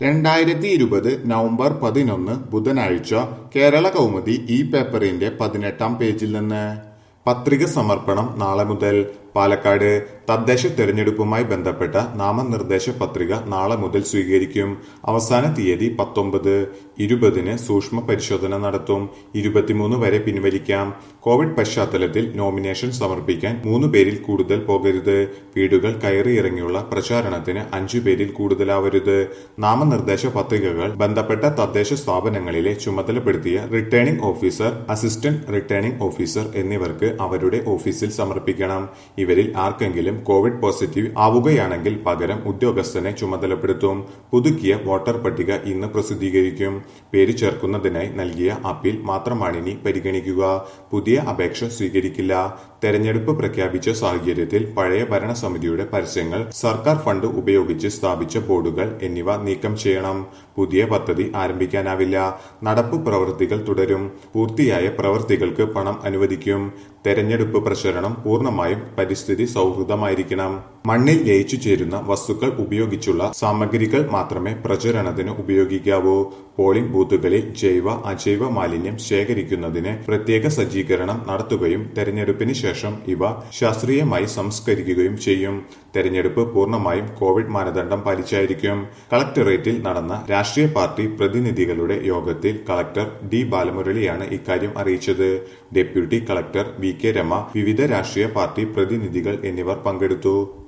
രണ്ടായിരത്തി ഇരുപത് നവംബർ പതിനൊന്ന് ബുധനാഴ്ച കേരള കൗമുദി ഈ പേപ്പറിന്റെ പതിനെട്ടാം പേജിൽ നിന്ന് പത്രിക സമർപ്പണം നാളെ മുതൽ പാലക്കാട് തദ്ദേശ തെരഞ്ഞെടുപ്പുമായി ബന്ധപ്പെട്ട നാമനിർദ്ദേശ പത്രിക നാളെ മുതൽ സ്വീകരിക്കും അവസാന തീയതി പത്തൊമ്പത് ഇരുപതിന് സൂക്ഷ്മ പരിശോധന നടത്തും ഇരുപത്തിമൂന്ന് വരെ പിൻവലിക്കാം കോവിഡ് പശ്ചാത്തലത്തിൽ നോമിനേഷൻ സമർപ്പിക്കാൻ മൂന്ന് പേരിൽ കൂടുതൽ പോകരുത് വീടുകൾ കയറിയിറങ്ങിയുള്ള പ്രചാരണത്തിന് അഞ്ചു പേരിൽ കൂടുതലാവരുത് നാമനിർദ്ദേശ പത്രികകൾ ബന്ധപ്പെട്ട തദ്ദേശ സ്ഥാപനങ്ങളിലെ ചുമതലപ്പെടുത്തിയ returning officer assistant returning officer എന്നിവർക്ക് അവരുടെ ഓഫീസിൽ സമർപ്പിക്കണം ഇവരിൽ ആർക്കെങ്കിലും കോവിഡ് പോസിറ്റീവ് ആവുകയാണെങ്കിൽ പകരം ഉദ്യോഗസ്ഥനെ ചുമതലപ്പെടുത്തും പുതുക്കിയ വോട്ടർ പട്ടിക ഇന്ന് പ്രസിദ്ധീകരിക്കും പേര് ചേർക്കുന്നതിനായി നൽകിയ അപ്പീൽ മാത്രമാണിനി പരിഗണിക്കുക പുതിയ അപേക്ഷ സ്വീകരിക്കില്ല തെരഞ്ഞെടുപ്പ് പ്രഖ്യാപിച്ച സാഹചര്യത്തിൽ പഴയ ഭരണസമിതിയുടെ പരസ്യങ്ങൾ സർക്കാർ ഫണ്ട് ഉപയോഗിച്ച് സ്ഥാപിച്ച ബോർഡുകൾ എന്നിവ നീക്കം ചെയ്യണം പുതിയ പദ്ധതി ആരംഭിക്കാനാവില്ല നടപ്പ് പ്രവൃത്തികൾ തുടരും പൂർത്തിയായ പ്രവൃത്തികൾക്ക് പണം അനുവദിക്കും തെരഞ്ഞെടുപ്പ് പ്രചരണം പൂർണ്ണമായും പരിസ്ഥിതി സൗഹൃദമായിരിക്കണം മണ്ണിൽ ലയിച്ചു ചേരുന്ന വസ്തുക്കൾ ഉപയോഗിച്ചുള്ള സാമഗ്രികൾ മാത്രമേ പ്രചരണത്തിന് ഉപയോഗിക്കാവൂ പോളിംഗ് ബൂത്തുകളിൽ ജൈവ അജൈവ മാലിന്യം ശേഖരിക്കുന്നതിന് പ്രത്യേക സജ്ജീകരണം നടത്തുകയും തെരഞ്ഞെടുപ്പിന് ശേഷം ഇവ ശാസ്ത്രീയമായി സംസ്കരിക്കുകയും ചെയ്യും തെരഞ്ഞെടുപ്പ് പൂർണ്ണമായും കോവിഡ് മാനദണ്ഡം പാലിച്ചായിരിക്കും കളക്ടറേറ്റിൽ നടന്ന രാഷ്ട്രീയ പാർട്ടി പ്രതിനിധികളുടെ യോഗത്തിൽ കളക്ടർ ഡി ബാലമുരളിയാണ് ഇക്കാര്യം അറിയിച്ചത് deputy collector V K Rama വിവിധ രാഷ്ട്രീയ പാർട്ടി പ്രതിനിധികൾ എന്നിവർ പങ്കെടുത്തു